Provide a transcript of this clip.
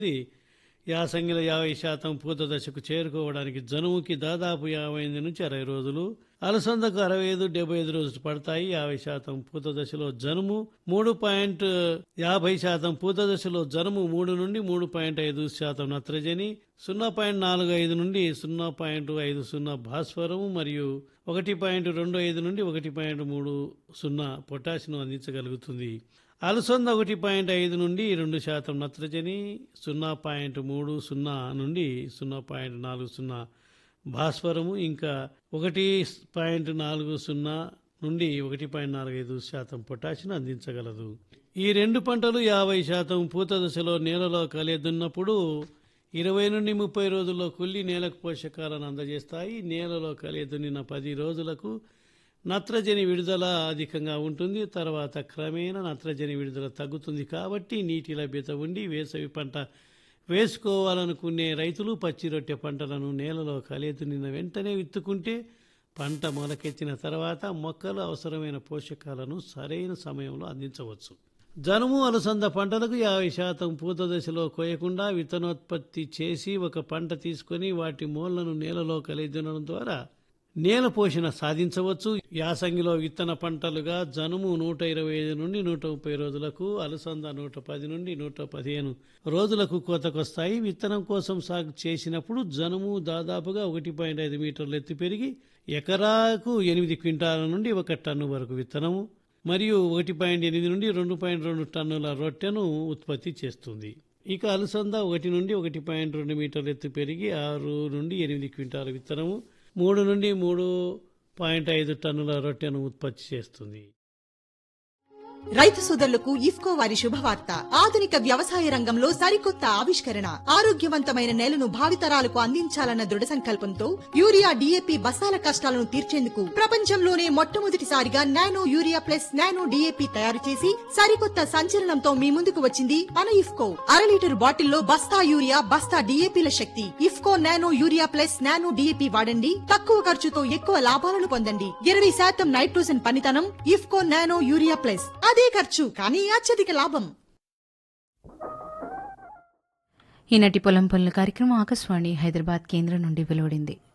ఇది యాసంగిల యాభై శాతం పూత దశకు చేరుకోవడానికి జనుముకి దాదాపు యాభై ఎనిమిది నుంచి అరవై రోజులు అలసందకు అరవై ఐదు డెబ్బై ఐదు రోజులు పడతాయి యాభై శాతం పూత దశలో జనుము మూడు పాయింట్ యాభై శాతం పూత దశలో జనుము మూడు నుండి మూడు పాయింట్ ఐదు శాతం నత్రజని సున్నా పాయింట్ నాలుగు ఐదు నుండి సున్నా పాయింట్ ఐదు సున్నా భాస్వరము మరియు ఒకటి పాయింట్ రెండు ఐదు నుండి ఒకటి పాయింట్ మూడు సున్నా పొటాషియం అందించగలుగుతుంది అలసంద ఒకటి పాయింట్ ఐదు నుండి రెండు శాతం నత్రజని సున్నా పాయింట్ మూడు సున్నా నుండి సున్నా పాయింట్ నాలుగు సున్నా భాస్వరము ఇంకా ఒకటి పాయింట్ నాలుగు సున్నా నుండి ఒకటి పాయింట్ నాలుగు ఐదు శాతం పొటాషియం అందించగలదు ఈ రెండు పంటలు యాభై శాతం పూత దశలో నేలలో కలియదున్నప్పుడు ఇరవై నుండి ముప్పై రోజుల్లో కుళ్ళి నేలకు పోషకాలను అందజేస్తాయి నేలలో కలియదున్నిన పది రోజులకు నత్రజని విడుదల అధికంగా ఉంటుంది తర్వాత క్రమేణా నత్రజని విడుదల తగ్గుతుంది కాబట్టి నీటి లభ్యత ఉండి వేసవి పంట వేసుకోవాలనుకునే రైతులు పచ్చి రొట్టె పంటలను నేలలో కలియదున్నిన వెంటనే విత్తుకుంటే పంట మొలకెత్తిన తర్వాత మొక్కలు అవసరమైన పోషకాలను సరైన సమయంలో అందించవచ్చు జనుము అలసంద పంటలకు యాభై శాతం పూత దశలో కోయకుండా విత్తనోత్పత్తి చేసి ఒక పంట తీసుకొని వాటి మూలను నేలలో కలిదునడం ద్వారా నేల పోషణ సాధించవచ్చు యాసంగిలో విత్తన పంటలుగా జనుము నూట ఇరవై ఐదు నుండి నూట ముప్పై రోజులకు అలసంద నూట పది నుండి నూట పదిహేను రోజులకు కోతకొస్తాయి విత్తనం కోసం సాగు చేసినప్పుడు జనుము దాదాపుగా ఒకటి పాయింట్ ఐదు మీటర్లు ఎత్తు పెరిగి ఎకరాకు ఎనిమిది క్వింటాల నుండి ఒక టన్ను వరకు విత్తనము మరియు ఒకటి పాయింట్ ఎనిమిది నుండి రెండు పాయింట్ రెండు టన్నుల రొట్టెను ఉత్పత్తి చేస్తుంది ఇక అలసంద ఒకటి నుండి ఒకటి పాయింట్ రెండు మీటర్ల ఎత్తు పెరిగి ఆరు నుండి ఎనిమిది క్వింటాల విత్తనము మూడు నుండి మూడు పాయింట్ ఐదు టన్నుల రొట్టెను ఉత్పత్తి చేస్తుంది రైతు సోదరులకు ఇఫ్కో వారి శుభవార్త ఆధునిక వ్యవసాయ రంగంలో సరికొత్త ఆవిష్కరణ ఆరోగ్యవంతమైన నేలను భావితరాలకు అందించాలన్న దృఢ సంకల్పంతో యూరియా డిఏపి బస్తాల కష్టాలను తీర్చేందుకు ప్రపంచంలోనే మొట్టమొదటిసారిగా nano urea plus nano DAP తయారు చేసి సరికొత్త సంచలనంతో మీ ముందుకు వచ్చింది మన ఇఫ్కో అర లీటర్ బాటిల్లో బస్తా యూరియా బస్తా డిఏపిల శక్తి IFFCO nano urea plus nano DAP వాడండి తక్కువ ఖర్చుతో ఎక్కువ లాభాలను పొందండి ఇరవై శాతం నైట్రోజన్ పనితనం ఇఫ్కో నానో యూరియా ప్లస్ అదే ఖర్చు కానీ అత్యధిక లాభం ఈనాటి పొలం పనుల కార్యక్రమం ఆకాశవాణి హైదరాబాద్ కేంద్రం నుండి వెలువడింది